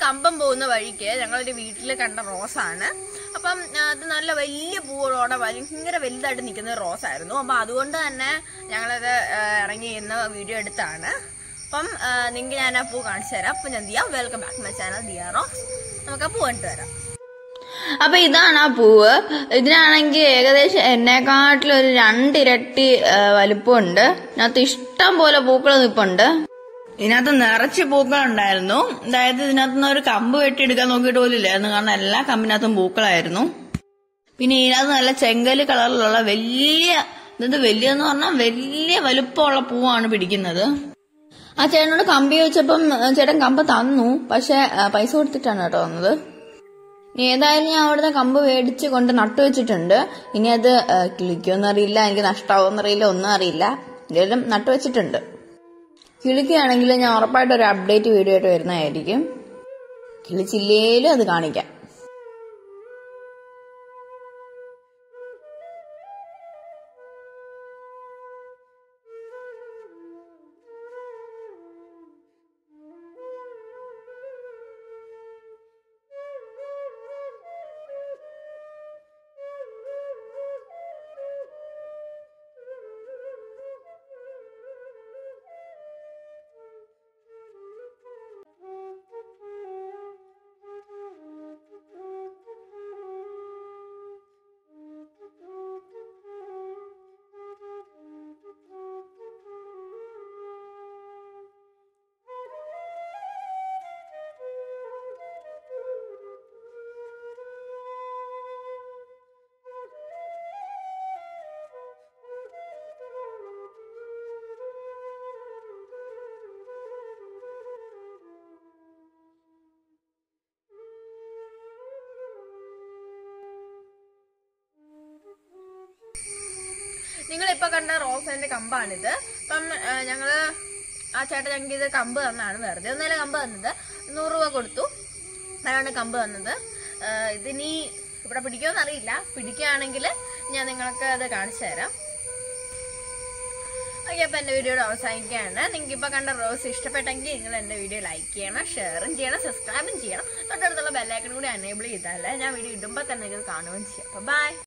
കമ്പം പോകുന്ന വഴിക്ക് ഞങ്ങളൊരു വീട്ടിൽ കണ്ട റോസാണ് അപ്പം ആ, അത് നല്ല വലിയ പൂവുകളോടെ ഭയങ്കര വലുതായിട്ട് നിൽക്കുന്ന ഒരു റോസായിരുന്നു അപ്പം അതുകൊണ്ട് തന്നെ ഞങ്ങളത് ആ, ഇറങ്ങി ഇന്ന് വീഡിയോ എടുത്താണ് അപ്പം നിങ്ങൾക്ക് ഞാൻ ആ പൂ കാണിച്ചു തരാം അപ്പം ഞാൻ Diya welcome back my channel Diya Rose നമുക്ക് ആ പൂ കണ്ടു തരാം അപ്പൊ ഇതാണ് ആ പൂവ് ഇതിനാണെങ്കിൽ ഏകദേശം എന്നെക്കാട്ടിലും ഒരു രണ്ടിരട്ടി ആ, വലിപ്പമുണ്ട് ഇതിനകത്ത് ഇഷ്ടം പോലെ പൂക്കൾ നിപ്പുണ്ട് ഇതിനകത്ത് നിറച്ച് പൂക്കളുണ്ടായിരുന്നു അതായത് ഇതിനകത്ത് നിന്ന് ഒരു കമ്പ് വെട്ടിയെടുക്കാൻ നോക്കിയിട്ട് പോലും ഇല്ലായിരുന്നു കാരണം എല്ലാ കമ്പിനകത്തും പൂക്കളായിരുന്നു പിന്നെ ഇതിനകത്ത് നല്ല ചെങ്കല് കളറിലുള്ള വലിയ ഇത് വലിയെന്ന് പറഞ്ഞാൽ വലിയ വലുപ്പമുള്ള പൂവാണ് പിടിക്കുന്നത് ആ ചേട്ടനോട് കമ്പി വെച്ചപ്പം ആ, ചേട്ടൻ കമ്പ് തന്നു പക്ഷെ ആ, പൈസ കൊടുത്തിട്ടാണ് കേട്ടോ വന്നത് ഇനി ഏതായാലും ഞാൻ അവിടുത്തെ കമ്പ് മേടിച്ച് കൊണ്ട് നട്ടു വെച്ചിട്ടുണ്ട് ഇനി അത് ആ, കിളിക്കുമെന്ന് അറിയില്ല എനിക്ക് നഷ്ടാവുമെന്ന് അറിയില്ല ഒന്നും അറിയില്ല എന്തായാലും നട്ടു വെച്ചിട്ടുണ്ട് കിളിക്കുകയാണെങ്കിൽ ഞാൻ ഉറപ്പായിട്ട് ഒരു അപ്ഡേറ്റ് വീഡിയോ ആയിട്ട് വരുന്നതായിരിക്കും കിളിച്ചില്ലേലും അത് കാണിക്കാം നിങ്ങൾ ഇപ്പൊ കണ്ട റോസന്റെ കമ്പാണിത് അപ്പം ആ, ഞങ്ങള് ആ ചേട്ടൻ ഞങ്ങൾക്ക് ഇത് കമ്പ് തന്നാണ് വെറുതെ ഒന്നല്ല കമ്പ് തന്നത് നൂറ് രൂപ കൊടുത്തു അതാണ് കമ്പ് തന്നത് ആ, ഇതിനി ഇവിടെ പിടിക്കുമെന്ന് അറിയില്ല പിടിക്കുകയാണെങ്കിൽ ഞാൻ നിങ്ങൾക്ക് അത് കാണിച്ചു തരാം ഓക്കെ അപ്പൊ എന്റെ വീഡിയോയുടെ അവസാനിക്കുകയാണ് നിങ്ങൾക്ക് ഇപ്പൊ കണ്ട റോസ് ഇഷ്ടപ്പെട്ടെങ്കിൽ നിങ്ങൾ എന്റെ വീഡിയോ ലൈക്ക് ചെയ്യണം ഷെയറും ചെയ്യണം സബ്സ്ക്രൈബും ചെയ്യണം തൊട്ടടുത്തുള്ള ബെല്ലൈക്കൺ കൂടി എനേബിൾ ചെയ്താലേ ഞാൻ വീഡിയോ ഇടുമ്പോൾ തന്നെ ഇത് കാണുകയും ചെയ്യാം അപ്പൊ ബൈ